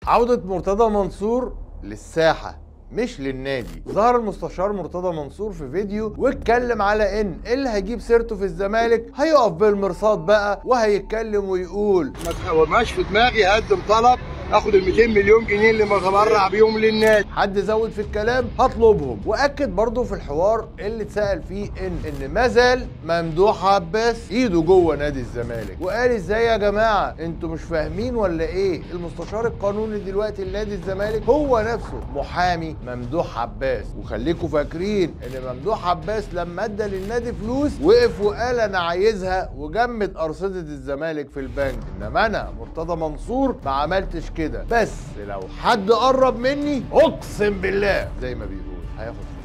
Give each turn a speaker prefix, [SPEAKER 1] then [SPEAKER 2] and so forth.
[SPEAKER 1] عودة مرتضى منصور للساحة مش للنادي ظهر المستشار مرتضى منصور في فيديو واتكلم على ان اللي هيجيب سيرته في الزمالك هيقف بالمرصاد بقى وهيتكلم ويقول
[SPEAKER 2] ما تحورناش في دماغي هقدم طلب اخد ال 200 مليون جنيه اللي متبرع بيهم للنادي
[SPEAKER 1] حد زود في الكلام هطلبهم واكد برضه في الحوار اللي اتسال فيه ان ان ما زال ممدوح عباس ايده جوه نادي الزمالك وقال ازاي يا جماعه انتوا مش فاهمين ولا ايه المستشار القانوني دلوقتي لنادي الزمالك هو نفسه محامي ممدوح عباس وخليكم فاكرين ان ممدوح عباس لما ادى للنادي فلوس وقف وقال انا عايزها وجمد ارصده الزمالك في البنك انما انا مرتضى منصور ما عملتش كده بس لو حد قرب مني اقسم بالله زي ما بيقول هياخد